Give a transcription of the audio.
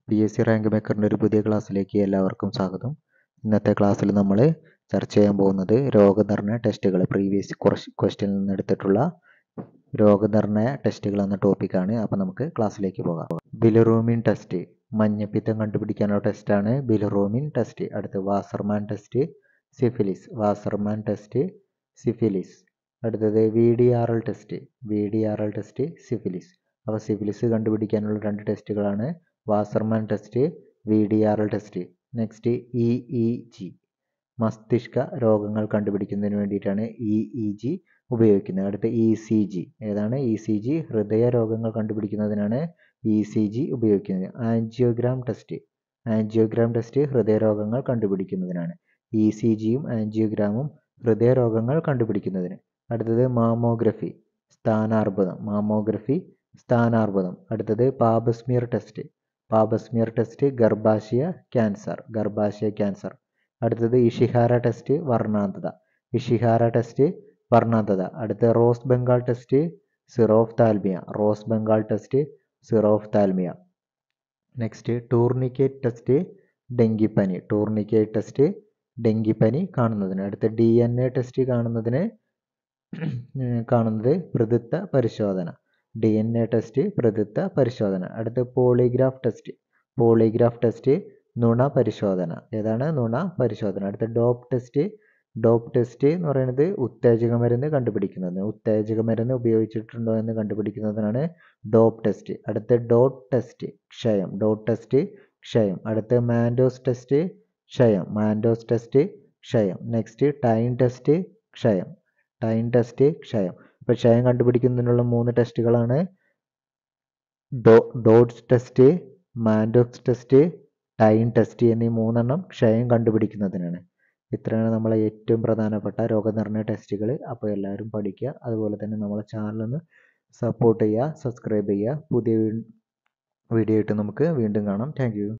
P S C rank മേക്കറിൻ്റെ ഒരു പുതിയ ക്ലാസ്സിലേക്ക് എല്ലാവർക്കും സ്വാഗതം ഇന്നത്തെ ക്ലാസ്സിൽ നമ്മൾ ചർച്ച ചെയ്യാൻ പോകുന്നത് രോഗനിർണയ ടെസ്റ്റുകൾ പ്രീവിയസ് കുറച്ച് ക്വസ്റ്റ്യനിൽ നിന്ന് എടുത്തിട്ടുള്ള രോഗനിർണയ ടെസ്റ്റുകൾ എന്ന ടോപ്പിക്കാണ് അപ്പോൾ നമുക്ക് ക്ലാസ്സിലേക്ക് പോകാം ബിലിറൂമിൻ ടെസ്റ്റ് മഞ്ഞപ്പിത്തം കണ്ടുപിടിക്കാനുള്ള ടെസ്റ്റാണ് ബിലിറൂമിൻ ടെസ്റ്റ് അടുത്ത് Wassermann test syphilis Wassermann test syphilis അടുത്തത് V D R L test V D R L test syphilis അപ്പോൾ സിഫിലിസ് കണ്ടുപിടിക്കാനുള്ള രണ്ട് ടെസ്റ്റുകളാണ് Wassermann test V D R L test next E E G മസ്തിഷ്ക രോഗങ്ങൾ കണ്ടുപിടിക്കുന്നതിന് വേണ്ടിയിട്ടാണ് ഇ ഇ ജി ഉപയോഗിക്കുന്നത് അടുത്ത ഇ സി ജി ഏതാണ് ഇ സി ജി ഹൃദയ രോഗങ്ങൾ കണ്ടുപിടിക്കുന്നതിനാണ് ഇ സി ജി ഉപയോഗിക്കുന്നത് ആൻജിയോഗ്രാം ടെസ്റ്റ് ആൻജിയോഗ്രാം ടെസ്റ്റ് ഹൃദയരോഗങ്ങൾ കണ്ടുപിടിക്കുന്നതിനാണ് ഇ സി ജിയും ആൻജിയോഗ്രാമും ഹൃദയരോഗങ്ങൾ കണ്ടുപിടിക്കുന്നതിന് അടുത്തത് മാമോഗ്രഫി സ്ഥാനാർബുദം മാമോഗ്രഫി സ്ഥാനാർബുദം അടുത്തത് പാപസ്മിയർ ടെസ്റ്റ് പാപസ്മിയർ ടെസ്റ്റ് ഗർഭാശയ ക്യാൻസർ ഗർഭാശയ ക്യാൻസർ അടുത്തത് ഇഷിഹാര ടെസ്റ്റ് വർണ്ണാന്തത ഇഷിഹാര ടെസ്റ്റ് വർണ്ണാന്തത അടുത്ത rose Bengal test xerophthalmia rose Bengal test xerophthalmia next tourniquet test ഡെങ്കിപ്പനി ടൂർണിക്കേറ്റ് ടെസ്റ്റ് ഡെങ്കിപ്പനി കാണുന്നതിന് അടുത്ത ഡി എൻ എ ടെസ്റ്റ് കാണുന്നതിന് കാണുന്നത് പ്രതിത്വ പരിശോധന ഡി എൻ എ ടെസ്റ്റ് പ്രതിത്വ പരിശോധന അടുത്ത പോളിഗ്രാഫ് ടെസ്റ്റ് പോളിഗ്രാഫ് ടെസ്റ്റ് നുണ പരിശോധന ഏതാണ് നുണ പരിശോധന അടുത്ത ഡോപ്പ് ടെസ്റ്റ് ഡോപ്പ് ടെസ്റ്റ് എന്ന് പറയുന്നത് ഉത്തേജക മരുന്ന് കണ്ടുപിടിക്കുന്നത് ഉത്തേജക മരുന്ന് ഉപയോഗിച്ചിട്ടുണ്ടോ എന്ന് കണ്ടുപിടിക്കുന്നതിനാണ് ഡോപ്പ് ടെസ്റ്റ് അടുത്ത ഡോട്ട് ടെസ്റ്റ് ക്ഷയം ഡോട്ട് ടെസ്റ്റ് ക്ഷയം അടുത്ത മാൻഡോസ് ടെസ്റ്റ് ക്ഷയം മാൻഡോസ് ടെസ്റ്റ് ക്ഷയം നെക്സ്റ്റ് ടൈം ടെസ്റ്റ് ക്ഷയം ടൈം ടെസ്റ്റ് ക്ഷയം ഇപ്പോൾ ക്ഷയം കണ്ടുപിടിക്കുന്നതിനുള്ള മൂന്ന് ടെസ്റ്റുകളാണ് ഡോ dots test Mantoux test time test എന്നീ മൂന്നെണ്ണം ക്ഷയം കണ്ടുപിടിക്കുന്നതിനാണ് ഇത്രയാണ് നമ്മളെ ഏറ്റവും പ്രധാനപ്പെട്ട രോഗനിർണയ ടെസ്റ്റുകൾ അപ്പോൾ എല്ലാവരും പഠിക്കുക അതുപോലെ തന്നെ നമ്മളെ ചാനലൊന്ന് സപ്പോർട്ട് ചെയ്യുക സബ്സ്ക്രൈബ് ചെയ്യുക പുതിയ വീഡിയോ ആയിട്ട് നമുക്ക് വീണ്ടും കാണാം താങ്ക്